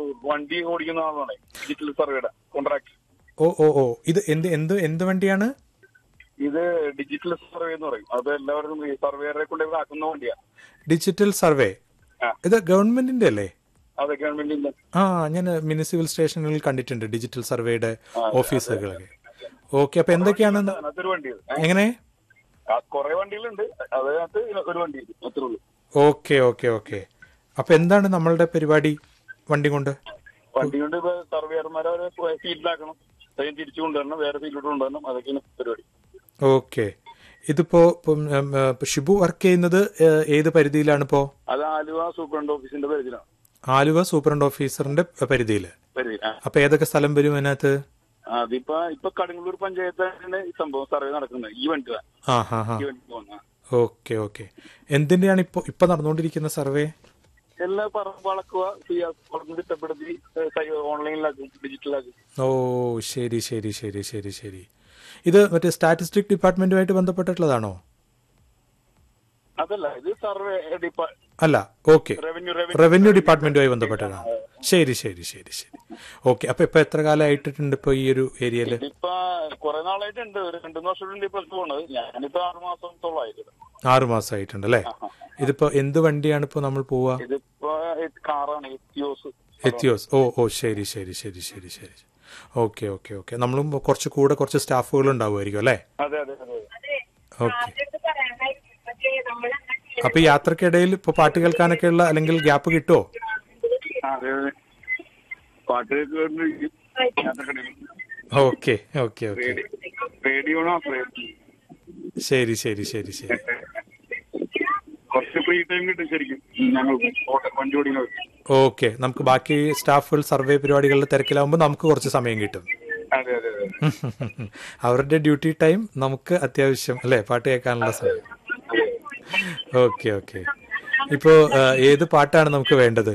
വണ്ടി ഓടിക്കുന്ന ആളാണ് ഡിജിറ്റൽ സർവേയുടെ കോൺട്രാക്ട് ഓ ഓ ഓ ഇത് എന്ത് എന്ത് എന്ത് വണ്ടിയാണ് ഇത് ഡിജിറ്റൽ സർവേ എന്ന് പറയും അത് എല്ലാവർക്കും ഈ സർവേറെ കൊണ്ട് ഇവിടെ ആക്കുന്ന വണ്ടിയാ ഡിജിറ്റൽ സർവേ ആ. ഇത് ഗവൺമെന്റിന്റെ അല്ലേ അത് ഗവൺമെന്റിന്റെ ആ ഞാൻ മുനിസിപ്പൽ സ്റ്റേഷനുകളിൽ കണ്ടിട്ടുണ്ട് ഡിജിറ്റൽ സർവേയുടെ ഓഫീസുകളൊക്കെ ഓക്കെ അപ്പൊ എന്തൊക്കെയാണ് അതിനകത്തൊരു വണ്ടി ഇത്. എങ്ങനെ കുറെ വണ്ടികളുണ്ട് അതിനകത്ത് ഒരു വണ്ടി ഇത്. അത്രേ ഉള്ളൂ ഓക്കെ ഓക്കെ ഓക്കെ അപ്പൊ എന്താണ് നമ്മളുടെ പരിപാടി വണ്ടി കൊണ്ട് വണ്ടി കൊണ്ട് ഇപ്പൊ സർവേയർമാരെ അവരെ ഫീൽഡിലാക്കണം സ്വയം തിരിച്ചു കൊണ്ടുവരണം വേറെ ഫീൽഡിലോട്ട് കൊണ്ടുവരണം അതൊക്കെയാണ് പരിപാടി ഓക്കെ ഇതിപ്പോ ഇപ്പം, ഉം, ഉം, ഷിബു വർക്ക് ചെയ്യുന്നത് ഏഹ്, ഏത് പരിധിയിലാണ് ഇപ്പോ അത് ആലുവ സൂപ്രണ്ട് ഓഫീസിന്റെ പരിധിയിലാണ് ആലുവ സൂപ്രണ്ട് ഓഫീസറിന്റെ പരിധിയിൽ പരിധി ആ. അപ്പൊ ഏതൊക്കെ സ്ഥലം വരും അതിനകത്ത് അതിപ്പോ ഇപ്പൊ കടങ്ങല്ലൂർ പഞ്ചായത്താണ് ഈ സംഭവം സർവേ നടക്കുന്നത് ഈ വണ്ടി ആ ഹാ ഹാ ഈ വണ്ടി പോകുന്ന ഓക്കെ ഓക്കെ എന്തിന്റെയാണ് ഇപ്പൊ ഇപ്പൊ നടന്നുകൊണ്ടിരിക്കുന്ന സർവേ എല്ലാ പറമ്പ് അളക്കുക ചെയ്യാൻ തിട്ടപ്പെടുത്തി ഓൺലൈനിലാക്കും ഡിജിറ്റലാക്കും ഓ ശരി ശരി ശരി ശരി ശരി ഇത് മറ്റേ സ്റ്റാറ്റിസ്റ്റിക് ഡിപ്പാർട്ട്മെന്റുമായിട്ട് ബന്ധപ്പെട്ടിട്ടുള്ളതാണോ അതല്ല ഇത് സർവേ ഡിപ്പാ അല്ല ഓക്കെ റവന്യൂ റവന്യൂ റവന്യൂ ഡിപ്പാർട്ട്മെന്റുമായി ബന്ധപ്പെട്ടതാണ് ശരി ശരി ശരി ശരി ഓക്കെ അപ്പൊ ഇപ്പൊ എത്ര കാലമായിട്ടുണ്ട് ഇപ്പൊ ഈ ഒരു ഏരിയയില് ഇപ്പൊ കുറെ നാളായിട്ടുണ്ട് ഒരു രണ്ടു മൂന്ന് വർഷമായിട്ടുണ്ട് ഇപ്പൊ പോണത് ഞാനിപ്പോ ആറ് മാസത്തോളമായിട്ട് ആറു മാസമായിട്ടുണ്ട് അല്ലേ ഇതിപ്പോ എന്ത് വണ്ടിയാണ് ഇപ്പൊ നമ്മൾ പോവുക ഇതിപ്പോ കാറാണ് എത്തിയോസ് എത്തിയോസ് ഓ ഓ ശരി ശരി ശരി ശരി ശരി ഓക്കെ ഓക്കെ ഓക്കെ നമ്മളും കുറച്ച് കൂടെ കുറച്ച് സ്റ്റാഫുകൾ ഉണ്ടാവുമായിരിക്കും അല്ലേ അതെ അതെ അതെ ഓക്കെ അപ്പൊ ഈ യാത്രക്കിടയിൽ ഇപ്പൊ പാട്ട് കേൾക്കാനൊക്കെയുള്ള അല്ലെങ്കിൽ ഗ്യാപ്പ് കിട്ടുമോ ആ, അതെ അതെ പാട്ട് കേട്ടുകൊണ്ടിരിക്കും. യാത്രക്കിടയിൽ. ഓക്കെ ഓക്കെ ഓക്കെ റേഡിയോണോ ശരി ശരി ശരി ശരി കുറച്ച് ഫ്രീ ടൈം കിട്ടും ശരിക്കും ഞങ്ങൾ വണ്ടി ഓടിക്കുന്നത് ഓക്കെ നമുക്ക് ബാക്കി സ്റ്റാഫുകൾ സർവേ പരിപാടികളുടെ തിരക്കിലാവുമ്പോൾ നമുക്ക് കുറച്ച് സമയം കിട്ടും അതെ അതെ അതെ അവരുടെ ഡ്യൂട്ടി ടൈം നമുക്ക് അത്യാവശ്യം അല്ലേ പാട്ട് കേൾക്കാനുള്ള സമയം ഓക്കെ ഓക്കെ ഇപ്പോ ആ, ഏത് പാട്ടാണ് നമുക്ക് വേണ്ടത്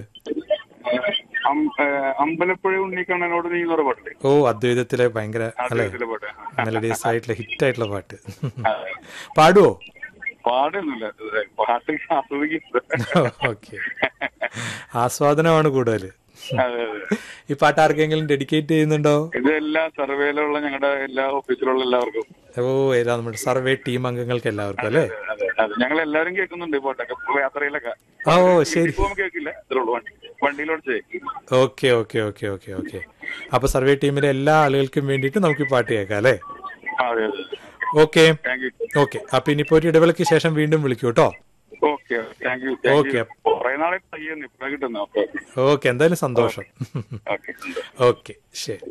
അം- ഏ, അമ്പലപ്പുഴ ഉണ്ണിക്കണ്ണനോട് നീ എന്ന് പറഞ്ഞ പാട്ടില്ലേ ഓ അദ്വൈതത്തിലെ ഭയങ്കര അല്ലേ അദ്ദേഹത്തിലെ പാട്ട് മെലഡിയസ് ആയിട്ടുള്ള ഹിറ്റ് ആയിട്ടുള്ള പാട്ട് പാടുവോ പാടൊന്നുമില്ല ഇത് പാട്ട് ആസ്വദിക്കുന്നത് ഓക്കെ ആസ്വാദനമാണ് കൂടുതൽ അതെ അതെ ഈ പാട്ട് ആർക്കെങ്കിലും ഡെഡിക്കേറ്റ് ചെയ്യുന്നുണ്ടോ ഇത് എല്ലാ സർവേയിലുള്ള ഞങ്ങളുടെ എല്ലാ ഓഫീസിലുള്ള എല്ലാവർക്കും ഓ ഏതാ നമ്മുടെ സർവേ ടീം അംഗങ്ങൾക്ക് എല്ലാവർക്കും അല്ലേ അതെ അതെ ഞങ്ങൾ എല്ലാവരും കേൾക്കുന്നുണ്ട് ഈ പാട്ടൊക്കെ ഇപ്പൊ യാത്രയിലൊക്കെ ഓ ശരി ഇപ്പൊ കേൾക്കില്ല ഇത്രേ ഉള്ളൂ വണ്ടി വണ്ടിയിലോട്ട് ചെയ്യും okay okay okay okay okay അപ്പൊ സർവേ ടീമിലെ എല്ലാ ആളുകൾക്കും വേണ്ടിയിട്ട് നമുക്ക് ഈ പാട്ട് കേൾക്കാം അല്ലേ അതെ അതെ ഓക്കെ താങ്ക് യു ഓക്കെ അപ്പൊ ഇനിയിപ്പോ ഒരു ഇടവേളയ്ക്ക് ശേഷം വീണ്ടും വിളിക്കൂ കേട്ടോ ഓക്കെ താങ്ക് യു Okay. കുറെ നാളെ പയ്യെന്ന് ഇപ്പഴാ കിട്ടുന്ന ഓക്കെ ഓക്കെ എന്തായാലും സന്തോഷം ഓക്കെ ഓക്കെ ശരി